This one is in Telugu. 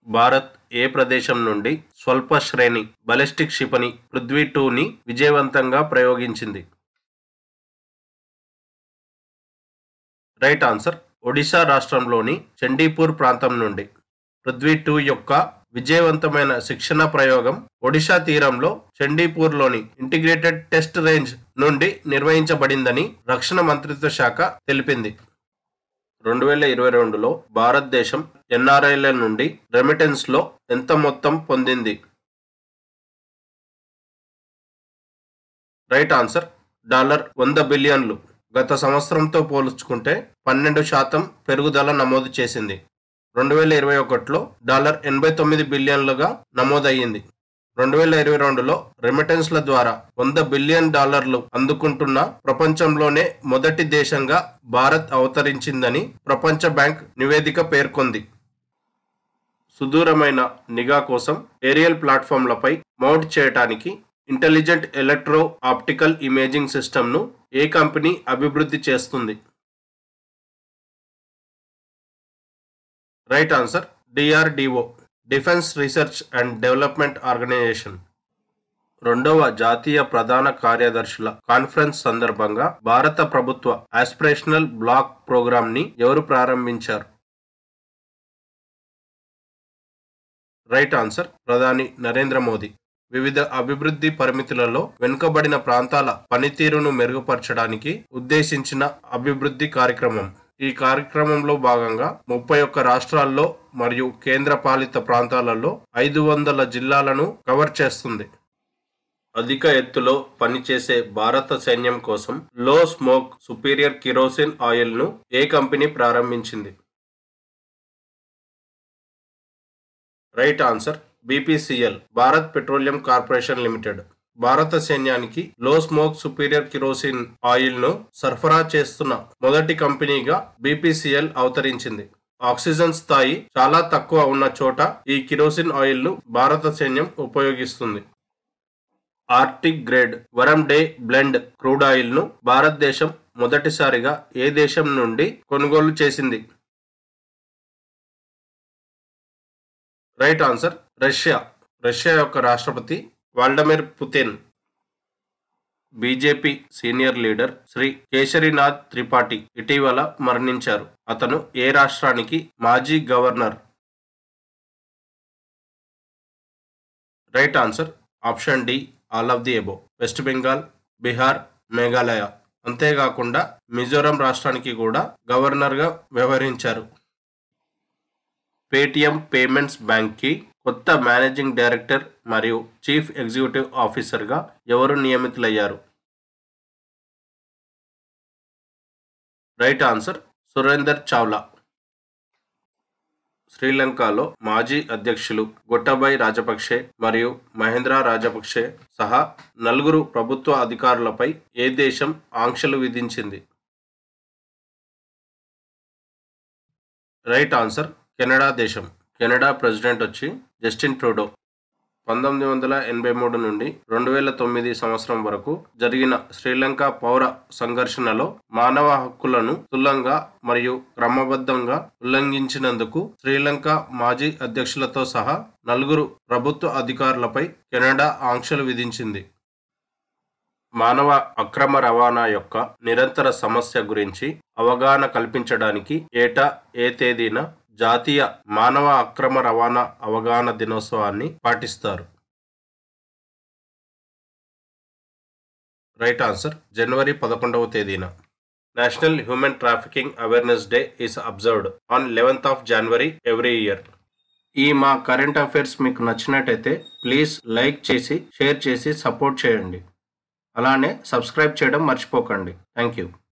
భారత్ ఏ ప్రదేశం నుండి స్వల్ప శ్రేణి బలిస్టిక్ క్షిపణి పృథ్వీ టూని విజయవంతంగా ప్రయోగించింది రైట్ ఆన్సర్ ఒడిశా రాష్ట్రంలోని చండీపూర్ ప్రాంతం నుండి పృథ్వీ టూ యొక్క విజయవంతమైన శిక్షణ ప్రయోగం ఒడిశా తీరంలో చండీపూర్లోని ఇంటిగ్రేటెడ్ టెస్ట్ రేంజ్ నుండి నిర్వహించబడిందని రక్షణ మంత్రిత్వ శాఖ తెలిపింది రెండు వేల ఇరవై రెండులో భారతదేశం ఎన్ఆర్ఐల నుండి రెమిటెన్స్ లో ఎంత మొత్తం పొందింది రైట్ ఆన్సర్ డాలర్ వంద బిలియన్లు గత సంవత్సరంతో పోల్చుకుంటే పన్నెండు శాతం పెరుగుదల నమోదు చేసింది రెండు వేల ఇరవై ఒకటిలో డాలర్ ఎనభై తొమ్మిది బిలియన్లుగా నమోదయ్యింది రెండు వేల ఇరవై రెండులో రెమిటెన్స్ల ద్వారా వంద బిలియన్ డాలర్లు అందుకుంటున్న ప్రపంచంలోనే మొదటి దేశంగా భారత్ అవతరించిందని ప్రపంచ బ్యాంక్ నివేదిక పేర్కొంది సుదూరమైన నిఘా కోసం ఏరియల్ ప్లాట్ఫామ్లపై మౌంట్ చేయటానికి ఇంటెలిజెంట్ ఎలక్ట్రో ఆప్టికల్ ఇమేజింగ్ సిస్టమ్ను ఏ కంపెనీ అభివృద్ధి చేస్తుంది right answer DRDO defence research and development organisation రెండవ జాతీయ ప్రధాన కార్యదర్శుల కాన్ఫరెన్స్ సందర్భంగా భారత ప్రభుత్వ ఆస్పిరేషనల్ బ్లాక్ ప్రోగ్రామ్ ని ఎవరు ప్రారంభించారు రైట్ ఆన్సర్ ప్రధాని నరేంద్ర మోదీ వివిధ అభివృద్ధి పరిమితులలో వెనుకబడిన ప్రాంతాల పనితీరును మెరుగుపరచడానికి ఉద్దేశించిన అభివృద్ధి కార్యక్రమం ఈ కార్యక్రమంలో భాగంగా ముప్పై ఒక్క రాష్ట్రాల్లో మరియు కేంద్ర పాలిత ప్రాంతాలలో ఐదు వందల జిల్లాలను కవర్ చేస్తుంది అధిక ఎత్తులో పనిచేసే భారత సైన్యం కోసం లో స్మోక్ సుపీరియర్ కిరోసిన్ ఆయిల్ ను ఏ కంపెనీ ప్రారంభించింది right answer BPCL Bharat petroleum corporation limited భారత సైన్యానికి లో స్మోక్ సుపీరియర్ కిరోసిన్ ఆయిల్ ను సరఫరా చేస్తున్న మొదటి కంపెనీగా బీపీసీఎల్ అవతరించింది ఆక్సిజన్ స్థాయి చాలా తక్కువ ఉన్న చోట ఈ కిరోసిన్ ఆయిల్ ను భారత సైన్యం ఉపయోగిస్తుంది ఆర్టిక్ గ్రేడ్ వరం డే బ్లెండ్ క్రూడ్ ఆయిల్ ను భారతదేశం మొదటిసారిగా ఏ దేశం నుండి కొనుగోలు చేసింది రైట్ ఆన్సర్ రష్యా రష్యా యొక్క రాష్ట్రపతి Vladimir Putin BJP senior leader Shri Kesharinath Tripathi ఇటీవల మరణించారు అతను ఏ రాష్ట్రానికి మాజీ governor right answer option D all of the above West Bengal Bihar Meghalaya అంతేకాకుండా మిజోరం రాష్ట్రానికి కూడా గవర్నర్గా వ్యవహరించారు పేటిఎం పేమెంట్స్ బ్యాంక్కి కొత్త మేనేజింగ్ డైరెక్టర్ మరియు చీఫ్ ఎగ్జిక్యూటివ్ ఆఫీసర్గా ఎవరు నియమితులయ్యారు రైట్ ఆన్సర్ సురేందర్ చావ్లా శ్రీలంకలో మాజీ అధ్యక్షులు గొట్టబాయ్ రాజపక్షే మరియు మహేంద్ర రాజపక్షే సహా నలుగురు ప్రభుత్వ అధికారులపై ఏ దేశం ఆంక్షలు విధించింది రైట్ ఆన్సర్ కెనడా దేశం కెనడా ప్రెసిడెంట్ వచ్చి జస్టిన్ ట్రూడో పంతొమ్మిది వందల ఎనభై మూడు నుండి రెండు వేల తొమ్మిది సంవత్సరం వరకు జరిగిన శ్రీలంక పౌర సంఘర్షణలో మానవ హక్కులను స్థూలంగా మరియు క్రమబద్ధంగా ఉల్లంఘించినందుకు శ్రీలంక మాజీ అధ్యక్షులతో సహా నలుగురు ప్రభుత్వ అధికారులపై కెనడా ఆంక్షలు విధించింది మానవ అక్రమ రవాణా యొక్క నిరంతర సమస్య గురించి అవగాహన కల్పించడానికి ఏటా ఏ తేదీన జాతీయ మానవ అక్రమ రవాణా అవగాహన దినోత్సవాన్ని పాటిస్తారు రైట్ ఆన్సర్ జనవరి పదకొండవ తేదీన national human trafficking awareness day is observed on eleventh of January every year ఈ మా కరెంట్ అఫైర్స్ మీకు నచ్చినట్టయితే ప్లీజ్ లైక్ చేసి షేర్ చేసి సపోర్ట్ చేయండి అలానే సబ్స్క్రైబ్ చేయడం మర్చిపోకండి థ్యాంక్ యూ